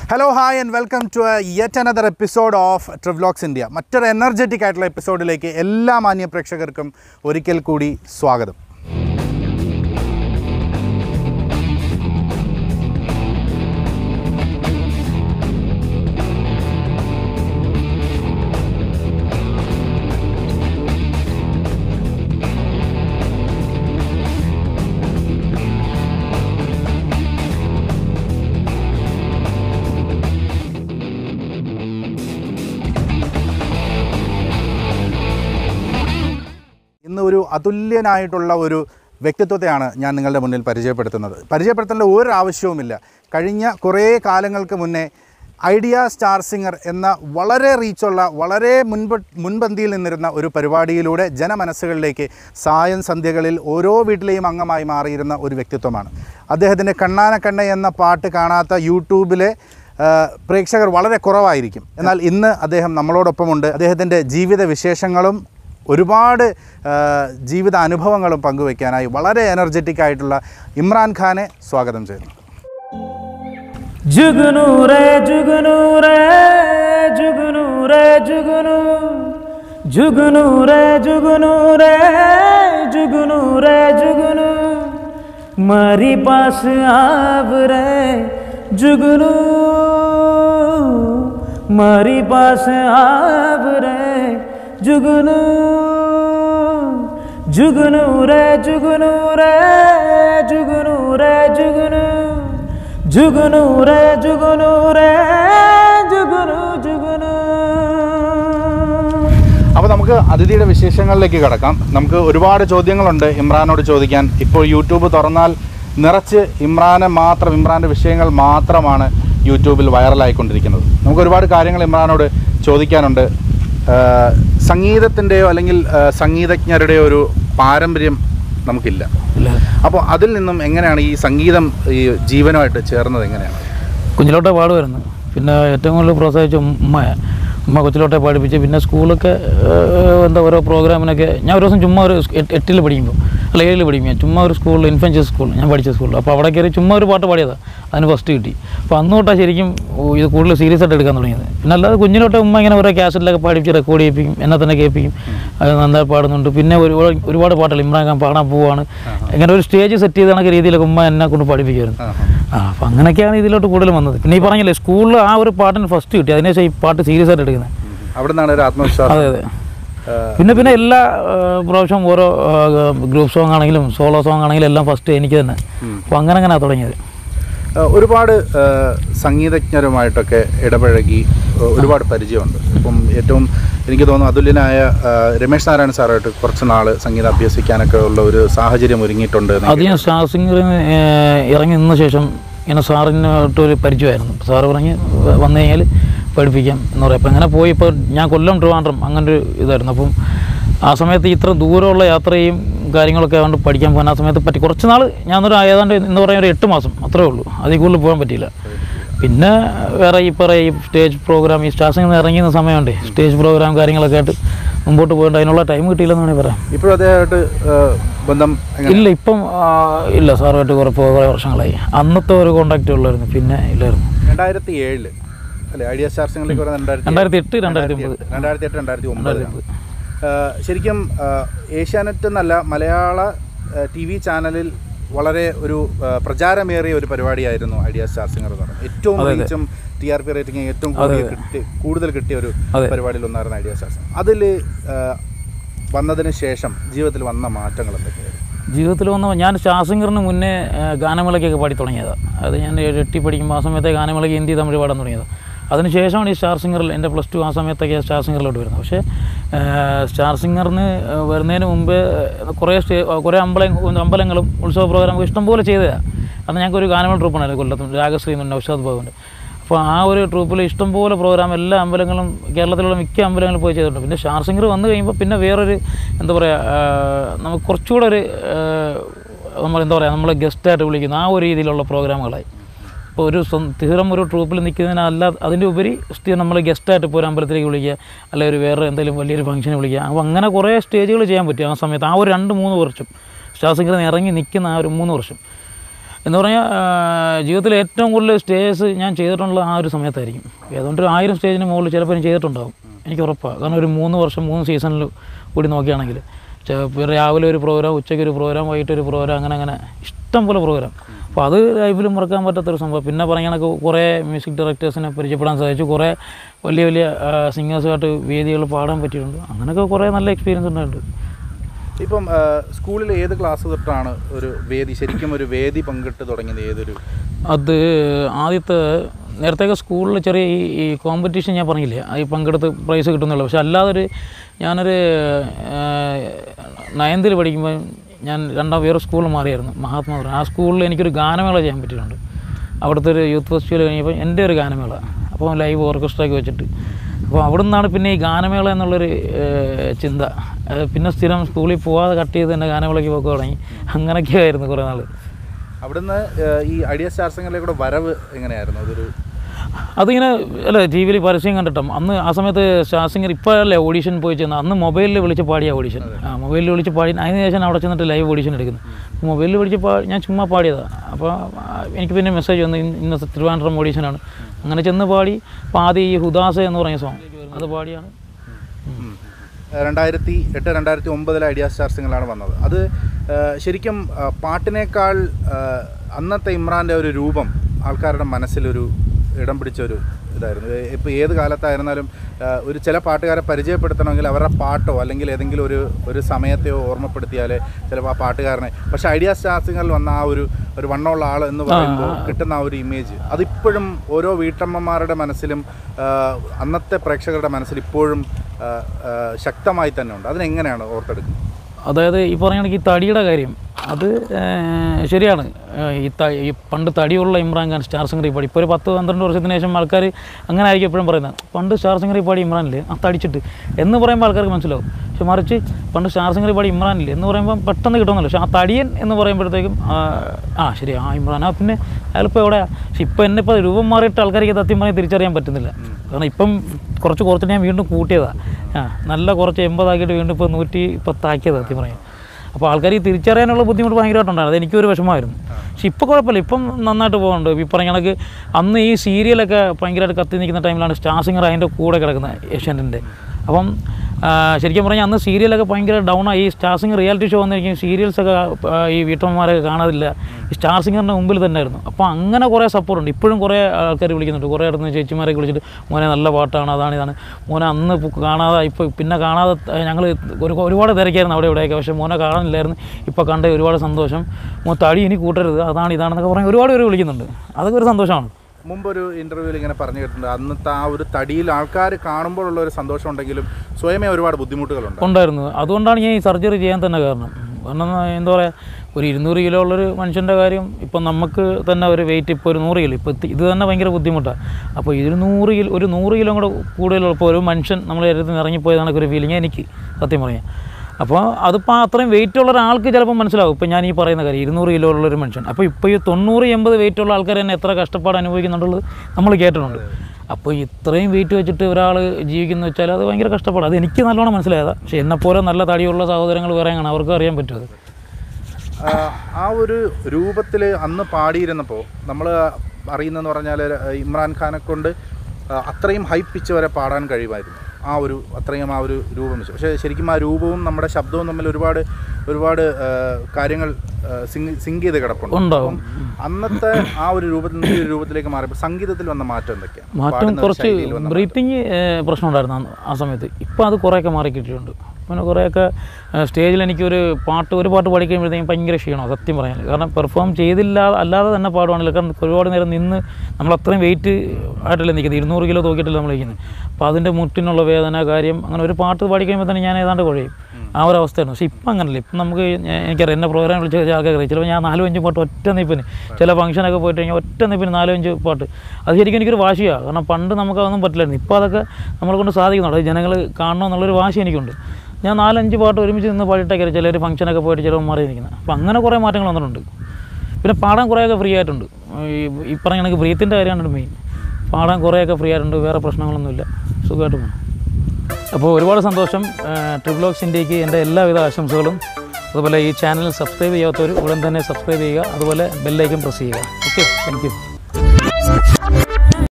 Hello hi and welcome to yet another episode of Trivlogs India മറ്റൊരു energetic ആയിട്ടുള്ള എപ്പിസോഡിലേക്ക് എല്ലാ മാന്യ പ്രേക്ഷകർക്കും ഒരിക്കൽ കൂടി സ്വാഗതം ഇന്ന് ഒരു അതുല്യനായിട്ടുള്ള ഒരു വ്യക്തിത്വത്തെയാണ് ഞാൻ നിങ്ങളുടെ മുന്നിൽ പരിചയപ്പെടുത്തുന്നത് പരിചയപ്പെടുത്തേണ്ട ഒരു ആവശ്യവുമില്ല കഴിഞ്ഞ കുറേ കാലങ്ങൾക്ക് മുന്നേ ഐഡിയ സ്റ്റാർ സിംഗർ എന്ന വളരെ റീച്ചുള്ള വളരെ മുൻപ് മുൻപന്തിയിൽ നിന്നിരുന്ന ഒരു പരിപാടിയിലൂടെ ജനമനസ്സുകളിലേക്ക് സായം സന്ധ്യകളിൽ ഓരോ വീട്ടിലെയും അംഗമായി മാറിയിരുന്ന ഒരു വ്യക്തിത്വമാണ് അദ്ദേഹത്തിൻ്റെ കണ്ണാന കണ്ണ എന്ന പാട്ട് കാണാത്ത യൂട്യൂബിലെ ആ, പ്രേക്ഷകർ വളരെ കുറവായിരിക്കും എന്നാൽ ഇന്ന് അദ്ദേഹം നമ്മളോടൊപ്പമുണ്ട് അദ്ദേഹത്തിൻ്റെ ജീവിത വിശേഷങ്ങളും ഒരുപാട് ആ, ജീവിത അനുഭവങ്ങളും പങ്കുവയ്ക്കാനായി വളരെ എനർജറ്റിക് ആയിട്ടുള്ള ഇമ്രാൻ ഖാനെ സ്വാഗതം ചെയ്യുന്നു जुगनू रे जुगनू रे जुगनू रे जुगनू जुगनू रे जुगनू रे जुगनू रे जुगनू मारी पास आव रे जुगनू मारी पास आव रे जुगनू जुगनू रे जुगनू रे जुगनू रे जुगनू जुगनू रे जुगनू रे जुगनू जुगनू അപ്പോൾ നമുക്ക് അതിഥിയുടെ വിശേഷങ്ങളിലേക്ക് കിടക്കാം നമുക്ക് ഒരുപാട് ചോദ്യങ്ങളുണ്ട് ഇമ്രാനോട് ചോദിക്കാൻ ഇപ്പോൾ യൂട്യൂബ് തുറന്നാൽ നിറച്ച് ഇമ്രാനെ മാത്രം ഇമ്രാൻ്റെ വിഷയങ്ങൾ മാത്രമാണ് യൂട്യൂബിൽ വൈറലായിക്കൊണ്ടിരിക്കുന്നത് നമുക്ക് ഒരുപാട് കാര്യങ്ങൾ ഇമ്രാനോട് ചോദിക്കാനുണ്ട് ആഹ് സംഗീതത്തിൻ്റെയോ അല്ലെങ്കിൽ ആഹ് സംഗീതജ്ഞരുടെയോ ഒരു പാരമ്പര്യം നമുക്കില്ല ഇല്ല അപ്പോൾ അതിൽ നിന്നും എങ്ങനെയാണ് ഈ സംഗീതം ഈ ജീവനുമായിട്ട് ചേർന്നത് എങ്ങനെയാണ് കുഞ്ഞിലോട്ടെ പാടുമായിരുന്നു പിന്നെ ഏറ്റവും കൂടുതൽ പ്രോത്സാഹിച്ച ഉമ്മയെ ഉമ്മ കൊച്ചിലോട്ടെ പാടിപ്പിച്ച് പിന്നെ സ്കൂളൊക്കെ ഏഹ്, എന്താ ഓരോ പ്രോഗ്രാമിനൊക്കെ ഞാൻ ഒരു ദിവസം ചുമ്മാ ഒരു എട്ട്- എട്ടിൽ പഠിക്കുമ്പോൾ അല്ല ഏഴിൽ പഠിക്കും ഞാൻ ചുമ്മാ ഒരു സ്കൂളിൽ ഇൻഫൻഷ്യസ് സ്കൂൾ ഞാൻ പഠിച്ച സ്കൂളിൽ അപ്പോൾ അവിടെ കയറി ചുമ്മാ ഒരു പാട്ട് പാടിയതാണ് അതിന് ഫസ്റ്റ് കിട്ടി അപ്പോൾ അന്ന് തൊട്ടാണ് ശരിക്കും ഓ, ഇത് കൂടുതൽ സീരിയസ് ആയിട്ട് എടുക്കാൻ തുടങ്ങിയത് പിന്നെ അല്ലാതെ കുഞ്ഞിലോട്ടെ ഉമ്മ ഇങ്ങനെ ഓരോ ക്യാസറ്റിലൊക്കെ പാടിപ്പിച്ച് റെക്കോർഡ് ചെയ്യിപ്പിക്കും എന്നെ തന്നെ കേൾപ്പിക്കും അത് നന്നായി പാടുന്നുണ്ട് പിന്നെ ഒരു ഒരുപാട് പാട്ടുകൾ ഇമ്രാൻ ഖാൻ പാടാൻ പോവാണ് ഇങ്ങനെ ഒരു സ്റ്റേജ് സെറ്റ് ചെയ്ത കണക്ക് രീതിയിലൊക്കെ ഉമ്മ എന്നെ കൊണ്ട് പഠിപ്പിക്കുമായിരുന്നു ആ അപ്പം അങ്ങനെയൊക്കെയാണ് ഇതിലോട്ട് കൂടുതൽ വന്നത് പിന്നെ ഈ പറഞ്ഞില്ലേ സ്കൂളിൽ ആ ഒരു പാട്ടിന് ഫസ്റ്റ് കിട്ടി അതിനുശേഷം ഈ പാട്ട് സീരിയസ് ആയിട്ട് എടുക്കുന്നത് അവിടെ നിന്നാണ് ഒരു ആത്മവിശ്വാസം അതെ അതെ ആഹ് പിന്നെ പിന്നെ എല്ലാ ആ, പ്രാവശ്യവും ഓരോ ഗ്രൂപ്പ് സോങ് ആണെങ്കിലും സോളോ സോങ് ആണെങ്കിലും എല്ലാം ഫസ്റ്റ് എനിക്ക് തന്നെ അപ്പോൾ അങ്ങനെ അങ്ങനെ തുടങ്ങിയത് ഏഹ് ഒരുപാട് ഏഹ് സംഗീതജ്ഞരുമായിട്ടൊക്കെ ഇടപഴകി ഏഹ് ഒരുപാട് പരിചയമുണ്ട് ഇപ്പം ഏറ്റവും എനിക്ക് തോന്നുന്നു അതുല്യനായ ഏഹ് രമേശ് നാരായണ സാറായിട്ട് കുറച്ച് നാൾ സംഗീതം അഭ്യസിക്കാനൊക്കെ ഉള്ള ഒരു സാഹചര്യം ഒരുങ്ങിയിട്ടുണ്ട് എന്ന് അത് ഞാൻ സ്റ്റാർ സിംഗറിന് ഇറങ്ങി നിന്ന ശേഷം ഇങ്ങനെ സാറിനോട്ട് ഒരു പരിചയമായിരുന്നു സാറ് പറഞ്ഞ് വ- വന്നു കഴിഞ്ഞാൽ പഠിപ്പിക്കാം എന്ന് പറയും അപ്പോൾ അങ്ങനെ പോയി ഇപ്പോൾ ഞാൻ കൊല്ലം ട്രിവാൻഡ്രം അങ്ങനെ ഒരു ഇതായിരുന്നു അപ്പം ആ സമയത്ത് ഇത്ര ദൂരമുള്ള യാത്രയും കാര്യങ്ങളൊക്കെ ആയതുകൊണ്ട് പഠിക്കാൻ പോകാൻ ആ സമയത്ത് പറ്റി കുറച്ച് നാൾ ഞാനൊരു ഏതാണ്ട് എന്ന് പറയാൻ ഒരു എട്ട് മാസം അത്രേ ഉള്ളൂ അതിൽ കൂടുതൽ പോകാൻ പറ്റിയില്ല പിന്നെ വേറെ ഈ പറയ ഈ സ്റ്റേജ് പ്രോഗ്രാം ഈ സ്റ്റാർ സിംഗിൽ ഇറങ്ങിയ സമയമുണ്ട് സ്റ്റേജ് പ്രോഗ്രാം കാര്യങ്ങളൊക്കെ ആയിട്ട് മുമ്പോട്ട് പോയിട്ട് അതിനുള്ള ടൈം കിട്ടിയില്ലെന്ന് വേണമെങ്കിൽ പറയാം ഇപ്പോഴും അദ്ദേഹമായിട്ട് ഏഹ് ബന്ധം എങ്ങനെ ഇല്ല ഇപ്പം ആ, ഇല്ല സാറുമായിട്ട് കുറേ കുറേ വർഷങ്ങളായി അന്നത്തെ ഒരു കോണ്ടാക്റ്റ് ഉള്ളായിരുന്നു പിന്നെ ഇല്ലായിരുന്നു രണ്ടായിരത്തി ഏഴില് അല്ലെ ഐഡിയ സ്റ്റാർ സിംഗറിലേക്ക് വരുന്ന രണ്ടായിരത്തി എട്ട് രണ്ടായിരത്തി ഒമ്പത് രണ്ടായിരത്തി എട്ട് രണ്ടായിരത്തി ഒമ്പത് ശരിക്കും ഏഹ് ഏഷ്യാനെറ്റ് എന്നല്ല മലയാള ടി വി ചാനലിൽ വളരെ ഒരു ഏഹ് പ്രചാരമേറിയ ഒരു പരിപാടിയായിരുന്നു ഐഡിയ സ്റ്റാർ സിംഗർ എന്ന് പറയുന്നത് ഏറ്റവും റീച്ചും ടി ആർ പി റേറ്റിംഗ് ഏറ്റവും കൂടിയ കിട്ടി കൂടുതൽ കിട്ടിയ ഒരു അതെ. പരിപാടിയിൽ ഒന്നായിരുന്നു ഐഡിയ സ്റ്റാർ സിംഗർ അതിൽ വന്നതിന് ശേഷം ജീവിതത്തിൽ വന്ന മാറ്റങ്ങൾ എന്തൊക്കെയായിരുന്നു ജീവിതത്തിൽ വന്ന ഞാൻ ശാസിംഗറിന് മുന്നേ ആ, ഗാനമേളയ്ക്കൊക്കെ പാടി തുടങ്ങിയതാണ് അത് ഞാൻ ഏഴ് എട്ടി പഠിക്കുമ്പോൾ ആ സമയത്തെ ഗാനമേളയ്ക്ക് ഹിന്ദി തമിഴ് പാടാൻ തുടങ്ങിയത് അതിനുശേഷമാണ് ഈ സ്റ്റാർ സിംഗറിൽ എൻ്റെ പ്ലസ് ടു ആ സമയത്തൊക്കെ സ്റ്റാർ സിംഗറിലോട്ട് വരുന്നത് പക്ഷേ ആ, സ്റ്റാർ സിംഗറിന് വരുന്നതിന് മുമ്പ് കുറേ സ്റ്റേ കുറേ അമ്പലം അമ്പലങ്ങളും ഉത്സവ പ്രോഗ്രാമും ഇഷ്ടംപോലെ ചെയ്തതാണ് അന്ന് ഞങ്ങൾക്കൊരു ഗാനമേള ട്രൂപ്പുണ്ടായിരുന്നു കൊല്ലത്തും രാഗശ്രീ എന്നുണ്ട് നൗഷാദ് ബാബുണ്ട് അപ്പോൾ ആ ഒരു ട്രൂപ്പിൽ ഇഷ്ടംപോലെ പ്രോഗ്രാം എല്ലാ അമ്പലങ്ങളും കേരളത്തിലുള്ള മിക്ക അമ്പലങ്ങളും പോയി ചെയ്തിട്ടുണ്ട് പിന്നെ സ്റ്റാർ സിംഗർ വന്നു കഴിയുമ്പോൾ പിന്നെ വേറൊരു എന്താ പറയുക നമുക്ക് കുറച്ചുകൂടെ ഒരു നമ്മൾ എന്താ പറയുക നമ്മൾ ഗസ്റ്റായിട്ട് വിളിക്കുന്ന ആ ഒരു രീതിയിലുള്ള പ്രോഗ്രാമുകളായി ഇപ്പോൾ ഒരു സ്വ- സ്ഥിരം ഒരു ട്രൂപ്പിൽ നിൽക്കുന്നതിനല്ല അതിൻ്റെ ഉപരി സ്ഥിരം നമ്മൾ ഗസ്റ്റായിട്ട് ഇപ്പോൾ ഒരു അമ്പലത്തിലേക്ക് വിളിക്കുക അല്ലെങ്കിൽ ഒരു വേറെ എന്തെങ്കിലും വലിയൊരു ഫംഗ്ഷന് വിളിക്കുക അപ്പോൾ അങ്ങനെ കുറേ സ്റ്റേജുകൾ ചെയ്യാൻ പറ്റും ആ സമയത്ത് ആ ഒരു രണ്ട് മൂന്ന് വർഷം സ്റ്റാർ സിംഗറിൽ നിന്ന് ഇറങ്ങി നിൽക്കുന്ന ആ ഒരു മൂന്ന് വർഷം എന്ന് പറഞ്ഞാൽ ജീവിതത്തിൽ ഏറ്റവും കൂടുതൽ സ്റ്റേജസ് ഞാൻ ചെയ്തിട്ടുള്ള ആ ഒരു സമയത്തായിരിക്കും ഏതാണ്ട് ഒരു ആയിരം സ്റ്റേജിന് മുകളിൽ ചിലപ്പോൾ ഞാൻ ചെയ്തിട്ടുണ്ടാകും എനിക്ക് ഉറപ്പാണ് കാരണം ഒരു മൂന്ന് വർഷം മൂന്ന് സീസണിൽ കൂടി നോക്കുകയാണെങ്കിൽ ചെ- ഇപ്പൊ രാവിലെ ഒരു പ്രോഗ്രാം ഉച്ചയ്ക്ക് ഒരു പ്രോഗ്രാം വൈകിട്ട് ഒരു പ്രോഗ്രാം അങ്ങനെ അങ്ങനെ ഇഷ്ടം പോലെ പ്രോഗ്രാം അപ്പോൾ അത് ലൈഫിൽ മറക്കാൻ പറ്റാത്തൊരു സംഭവം പിന്നെ പറഞ്ഞ കണക്ക് കുറേ മ്യൂസിക് ഡയറക്ടേഴ്സിനെ പരിചയപ്പെടാൻ സാധിച്ചു കുറേ വലിയ വലിയ സിംഗേഴ്സുമായിട്ട് വേദികൾ പാടാൻ പറ്റിയിട്ടുണ്ട് അങ്ങനെയൊക്കെ കുറേ നല്ല എക്സ്പീരിയൻസ് ഉണ്ടായിട്ടുണ്ട് ഇപ്പം ആ, സ്കൂളിൽ ഏത് ക്ലാസ് തൊട്ടാണ് ഒരു വേദി ശരിക്കും ഒരു വേദി പങ്കിട്ട് തുടങ്ങിയത് ഏതൊരു അത് ആദ്യത്തെ നേരത്തെയൊക്കെ സ്കൂളിൽ ചെറിയ ഈ ഈ കോമ്പറ്റീഷൻ ഞാൻ പറഞ്ഞില്ലേ ഈ പങ്കെടുത്ത് പ്രൈസ് കിട്ടുന്നുള്ളൂ പക്ഷെ അല്ലാതെ ഒരു ഞാനൊരു നയൻത്തിൽ പഠിക്കുമ്പോൾ ഞാൻ രണ്ടാം വേറെ സ്കൂളിൽ മാറിയായിരുന്നു മഹാത്മാപുരം ആ സ്കൂളിൽ എനിക്കൊരു ഗാനമേള ചെയ്യാൻ പറ്റിയിട്ടുണ്ട് അവിടുത്തെ ഒരു യൂത്ത് ഫെസ്റ്റിവൽ കഴിഞ്ഞപ്പോൾ എൻ്റെ ഒരു ഗാനമേള അപ്പോൾ ലൈവ് ഓർക്കസ്ട്രയൊക്കെ വെച്ചിട്ട് അപ്പോൾ അവിടെ നിന്നാണ് പിന്നെ ഈ ഗാനമേള എന്നുള്ളൊരു ഏഹ്, ചിന്ത അത് പിന്നെ സ്ഥിരം സ്കൂളിൽ പോവാതെ കട്ട് ചെയ്ത് തന്നെ ഗാനമേളയ്ക്ക് പോക്ക് തുടങ്ങി അങ്ങനെയൊക്കെ ആയിരുന്നു കുറേ നാൾ അവിടുന്ന് ആ, ഈ ഐഡിയ സ്റ്റാർസിംഗിലെ കൂടെ വരവ് എങ്ങനെയായിരുന്നു അതൊരു അതിങ്ങനെ അല്ല ടി വിയിൽ പരസ്യം കണ്ടിട്ടും അന്ന് ആ സമയത്ത് സ്റ്റാർ ഇപ്പോഴല്ലേ ഓഡീഷൻ പോയി ചെന്ന് അന്ന് മൊബൈലിൽ വിളിച്ച് പാടിയ ഓഡീഷൻ ആ മൊബൈലിൽ വിളിച്ച് പാടി അതിന് ശേഷം അവിടെ ചെന്നിട്ട് ലൈവ് ഓഡീഷൻ എടുക്കുന്നു മൊബൈലിൽ വിളിച്ച് പാ ഞാൻ ചുമ്മാ പാടിയതാണ് അപ്പോൾ ആ, എനിക്ക് പിന്നെ മെസ്സേജ് വന്നു ഇന്ന- ഇന്ന തിരുവനന്തപുരം ഓഡീഷനാണ് അങ്ങനെ ചെന്ന് പാടി അപ്പോൾ ആദ്യം ഈ ഹുദാസ എന്ന് പറഞ്ഞ സോങ് അത് പാടിയാണ് ഉം. രണ്ടായിരത്തി എട്ട് രണ്ടായിരത്തി ഒമ്പതിൽ ഐഡിയ സ്റ്റാർ സിംഗിളാണ് വന്നത് അത് ആ, ശരിക്കും ആ, പാട്ടിനേക്കാൾ ആ, അന്നത്തെ ഇമ്രാൻ്റെ ഒരു രൂപം ആൾക്കാരുടെ മനസ്സിലൊരു ഇടം പിടിച്ച ഒരു ഇതായിരുന്നു ഇപ്പോൾ ഏത് കാലത്തായിരുന്നാലും ആ, ഒരു ചില പാട്ടുകാരെ പരിചയപ്പെടുത്തണമെങ്കിൽ അവരുടെ പാട്ടോ അല്ലെങ്കിൽ ഏതെങ്കിലും ഒരു ഒരു സമയത്തെയോ ഓർമ്മപ്പെടുത്തിയാൽ ചിലപ്പോൾ ആ പാട്ടുകാരനെ പക്ഷേ ഐഡിയ സ്റ്റാർ സിംഗറിൽ വന്ന ആ ഒരു ഒരു വണ്ണമുള്ള ആൾ എന്ന് പറയുമ്പോൾ കിട്ടുന്ന ആ ഒരു ഇമേജ് അതിപ്പോഴും ഓരോ വീട്ടമ്മമാരുടെ മനസ്സിലും ആ, അന്നത്തെ പ്രേക്ഷകരുടെ മനസ്സിൽ ഇപ്പോഴും ആ, ആ, ശക്തമായി തന്നെ ഉണ്ട് അതിനെങ്ങനെയാണ് ഓർത്തെടുക്കുന്നത് അതായത് ഈ പറയുകയാണെങ്കിൽ ഈ തടിയുടെ കാര്യം അത് ഏഹ്, ശരിയാണ് ഏഹ്, ഈ ത ഈ പണ്ട് തടിയുള്ള ഇമ്രാൻഖാൻ സ്റ്റാർ സിംഗറിൽ പാടി ഇപ്പോൾ ഒരു പത്ത് പന്ത്രണ്ട് വർഷത്തിന് ശേഷം ആൾക്കാർ അങ്ങനെ ആയിരിക്കും എപ്പോഴും പറയുന്നത് പണ്ട് സ്റ്റാർ സിംഗറിൽ പാടി ഇമ്രാനില്ലേ ആ തടിച്ചിട്ട് എന്ന് പറയുമ്പോൾ ആൾക്കാർക്ക് മനസ്സിലാവും പക്ഷെ മറിച്ച് പണ്ട് സ്റ്റാർ സിംഗറിൽ പാടി ഇമ്രാനില്ലേ എന്ന് പറയുമ്പോൾ പെട്ടെന്ന് കിട്ടുന്നില്ല പക്ഷെ ആ തടിയൻ എന്ന് പറയുമ്പോഴത്തേക്കും ആ, ആ ശരി ആ ഇമ്രാൻ ആ പിന്നെ അയാളിപ്പോൾ എവിടെയാണ് പക്ഷെ ഇപ്പോൾ എന്നെ ഇപ്പോൾ രൂപം മാറിയിട്ട് ആൾക്കാർക്ക് സത്യം പറഞ്ഞാൽ തിരിച്ചറിയാൻ പറ്റുന്നില്ല കാരണം ഇപ്പം കുറച്ച് കുറച്ചിട്ട് ഞാൻ വീണ്ടും കൂട്ടിയതാണ് ആ നല്ല കുറച്ച് എൺപതാക്കിയിട്ട് വീണ്ടും ഇപ്പോൾ നൂറ്റി പത്താക്കിയത് സത്യം പറയാം അപ്പോൾ ആൾക്കാർ ഈ തിരിച്ചറിയാനുള്ള ബുദ്ധിമുട്ട് ഭയങ്കരമായിട്ടുണ്ടായിരുന്നു അത് എനിക്കൊരു വിഷമമായിരുന്നു പക്ഷെ ഇപ്പോൾ കുഴപ്പമില്ല ഇപ്പം നന്നായിട്ട് പോകുന്നുണ്ട് ഈ പറഞ്ഞ കണക്ക് അന്ന് ഈ സീരിയലൊക്കെ ഭയങ്കരമായിട്ട് കത്തി നിൽക്കുന്ന ടൈമിലാണ് സ്റ്റാർ സിംഗർ അതിൻ്റെ കൂടെ കിടക്കുന്നത് ഏഷ്യാനെറ്റിൻ്റെ അപ്പം ആ, ശരിക്കും പറഞ്ഞാൽ അന്ന് സീരിയലൊക്കെ ഭയങ്കര ഡൗൺ ആയി ഈ സ്റ്റാർ സിംഗർ റിയാലിറ്റി ഷോ വന്നിരിക്കും സീരിയൽസൊക്കെ ആ, ഈ വീട്ടമ്മമാരൊക്കെ കാണാതില്ല ഈ സ്റ്റാർ സിംഗറിൻ്റെ മുമ്പിൽ തന്നെ ആയിരുന്നു അപ്പോൾ അങ്ങനെ കുറേ സപ്പോർട്ട് ഉണ്ട് ഇപ്പോഴും കുറേ ആൾക്കാർ വിളിക്കുന്നുണ്ട് കുറേ ഇടത്ത് നിന്ന് ചേച്ചിമാരൊക്കെ വിളിച്ചിട്ട് മോനെ നല്ല പാട്ടാണ് അതാണ് ഇതാണ് മോനെ അന്ന് ഇപ്പൊ കാണാതെ ഇപ്പോൾ പിന്നെ കാണാതെ ഞങ്ങൾ ഒരു ഒരുപാട് തിരക്കായിരുന്നു അവിടെ ഇവിടെയൊക്കെ പക്ഷേ മോനെ കാണാനില്ലായിരുന്നു ഇപ്പോൾ കണ്ട ഒരുപാട് സന്തോഷം മോ തടി ഇനി കൂട്ടരുത് അതാണ് ഇതാണെന്നൊക്കെ പറഞ്ഞ് ഒരുപാട് പേര് വിളിക്കുന്നുണ്ട് അതൊക്കെ ഒരു സന്തോഷമാണ് മുമ്പൊരു ഇൻ്റർവ്യൂവിൽ ഇങ്ങനെ പറഞ്ഞു കേട്ടിട്ടുണ്ട് അന്നത്തെ ആ ഒരു തടിയിൽ ആൾക്കാർ കാണുമ്പോഴുള്ള ഒരു സന്തോഷം ഉണ്ടെങ്കിലും സ്വയമേ ഒരുപാട് ബുദ്ധിമുട്ടുകളുണ്ട് ഉണ്ടായിരുന്നു അതുകൊണ്ടാണ് ഞാൻ ഈ സർജറി ചെയ്യാൻ തന്നെ കാരണം കാരണം എന്താ പറയുക ഒരു ഇരുന്നൂറ് കിലോ ഉള്ളൊരു മനുഷ്യൻ്റെ കാര്യം ഇപ്പം നമുക്ക് തന്നെ ഒരു വെയിറ്റ് ഇപ്പോൾ ഒരു നൂറ് കിലോ ഇപ്പോൾ ഇത് തന്നെ ഭയങ്കര ബുദ്ധിമുട്ടാണ് അപ്പോൾ ഇതിൽ നൂറ് കിലോ ഒരു നൂറ് കിലോ കൂടെ കൂടുതലുള്ളപ്പോൾ ഒരു മനുഷ്യൻ നമ്മളെ ശരീരത്തിൽ നിന്ന് ഇറങ്ങിപ്പോയതാണ് ഒരു ഫീലിംഗ് എനിക്ക് സത്യം പറയാം അപ്പോൾ അതിപ്പോൾ അത്രയും വെയിറ്റ് ഉള്ള ഒരാൾക്ക് ചിലപ്പോൾ മനസ്സിലാവും ഇപ്പോൾ ഞാൻ ഈ പറയുന്ന കാര്യം ഇരുന്നൂറ് കിലോ ഉള്ള ഒരു മനുഷ്യൻ അപ്പോൾ ഇപ്പോൾ ഈ തൊണ്ണൂറ് എൺപത് വെയിറ്റ് ഉള്ള ആൾക്കാർ തന്നെ എത്ര കഷ്ടപ്പാട് അനുഭവിക്കുന്നുണ്ടുള്ളത് നമ്മൾ കേട്ടിട്ടുണ്ട് അപ്പോൾ ഇത്രയും വെയിറ്റ് വെച്ചിട്ട് ഒരാൾ ജീവിക്കുന്ന വെച്ചാൽ അത് ഭയങ്കര കഷ്ടപ്പാടാണ് അത് എനിക്ക് നല്ലോണം മനസ്സിലായതാണ് പക്ഷേ എന്നെപ്പോലെ നല്ല തടിയുള്ള സഹോദരങ്ങൾ വേറെ കാണാം അവർക്ക് അറിയാൻ പറ്റും അത് ആ, ആ ഒരു രൂപത്തിൽ അന്ന് പാടിയിരുന്നപ്പോൾ നമ്മൾ അറിയുന്നതെന്ന് പറഞ്ഞാൽ ഇമ്രാൻ ഖാനെ കൊണ്ട് ആ, അത്രയും ഹൈ പിച്ച് വരെ പാടാൻ കഴിയുമായിരുന്നു ആ ഒരു അത്രയും ആ ഒരു രൂപം വെച്ച് പക്ഷേ ശരിക്കും ആ രൂപവും നമ്മുടെ ശബ്ദവും തമ്മിൽ ഒരുപാട് ഒരുപാട് ആ, കാര്യങ്ങൾ സിങ്ക് സിങ്ക് ചെയ്ത് കിടപ്പുണ്ട് ഉണ്ടാവും അന്നത്തെ ആ ഒരു രൂപത്തിൽ നിന്ന് ഈ ഒരു രൂപത്തിലേക്ക് മാറിയപ്പോൾ സംഗീതത്തിൽ വന്ന മാറ്റം എന്തൊക്കെയാണ് മാറ്റം പാടുന്ന ഒരു കുറച്ച് ശൈലിയിൽ വന്ന ബ്രീത്തിങ് പ്രശ്നം ഉണ്ടായിരുന്നു അന്ന് ആ സമയത്ത് ഇപ്പോൾ അത് കുറേയൊക്കെ മാറി കിട്ടിയിട്ടുണ്ട് പിന്നെ കുറേയൊക്കെ സ്റ്റേജിൽ എനിക്കൊരു പാട്ട് ഒരു പാട്ട് പാടി കഴിയുമ്പോഴത്തേക്കും ഭയങ്കര ക്ഷീണമാണ് സത്യം പറയാൻ കാരണം പെർഫോം ചെയ്തില്ല അല്ലാതെ തന്നെ പാടുവാണല്ലോ കാരണം ഒരുപാട് നേരം നിന്ന് നമ്മൾ അത്രയും വെയിറ്റ് ആയിട്ടല്ലേ നിൽക്കുന്നത് ഇരുന്നൂറ് കിലോ തൂക്കിയിട്ടല്ലേ നമ്മൾ നിൽക്കുന്നത് അപ്പോൾ അതിൻ്റെ മുട്ടിനുള്ള വേദന കാര്യം അങ്ങനെ ഒരു പാട്ട് പാടി കഴിയുമ്പോൾ തന്നെ ഞാൻ ഏതാണ്ട് കുഴയും ആ ഒരു അവസ്ഥയായിരുന്നു പക്ഷേ ഇപ്പം അങ്ങനല്ല ഇപ്പം നമുക്ക് ഞാൻ- എനിക്കറിയാം എന്നെ പ്രോഗ്രാം വിളിച്ച ആൾക്കാർ അറിയാം ചിലപ്പോൾ ഞാൻ നാലും അഞ്ചും പാട്ട് ഒറ്റ നിപ്പിന് ചില ഫംഗ്ഷനൊക്കെ പോയിട്ട് കഴിഞ്ഞാൽ ഒറ്റ നിപ്പിന് നാലും അഞ്ച് പാട്ട് അത് ശരിക്കും എനിക്കൊരു വാശിയാണ് കാരണം പണ്ട് നമുക്ക് അതൊന്നും പറ്റില്ലായിരുന്നു ഇപ്പോൾ അതൊക്കെ നമ്മളെ കൊണ്ട് സാധിക്കുന്നുണ്ട് അത് ജനങ്ങൾ കാണണമെന്നുള്ളൊരു വാശി എനിക്കുണ്ട് ഞാൻ നാലഞ്ച് പാട്ട് ഒരുമിച്ച് നിന്ന് പാടിയിട്ടൊക്കെ ചിലർ ഫംഗ്ഷനൊക്കെ പോയിട്ട് ചിലപ്പോൾ മാറി നിൽക്കുന്നത് അപ്പോൾ അങ്ങനെ കുറേ മാറ്റങ്ങൾ വന്നിട്ടുണ്ട് പിന്നെ പാടാൻ കുറേയൊക്കെ ഫ്രീ ആയിട്ടുണ്ട് ഈ ഈ പറഞ്ഞ കണക്ക് ബ്രീത്തിൻ്റെ കാര്യമാണ് മെയിൻ പാടാൻ കുറേയൊക്കെ ഫ്രീ ആയിട്ടുണ്ട് വേറെ പ്രശ്നങ്ങളൊന്നുമില്ല സുഖമായിട്ട് പോകും അപ്പോൾ ഒരുപാട് സന്തോഷം ട്രിപ്ലോക്സ് ഇന്ത്യക്ക് എൻ്റെ എല്ലാവിധ ആശംസകളും അതുപോലെ ഈ ചാനൽ സബ്സ്ക്രൈബ് ചെയ്യാത്തവർ ഉടൻ തന്നെ സബ്സ്ക്രൈബ് ചെയ്യുക അതുപോലെ ബെല്ലൈക്കൻ പ്രസ് ചെയ്യുക ഓക്കെ താങ്ക് യു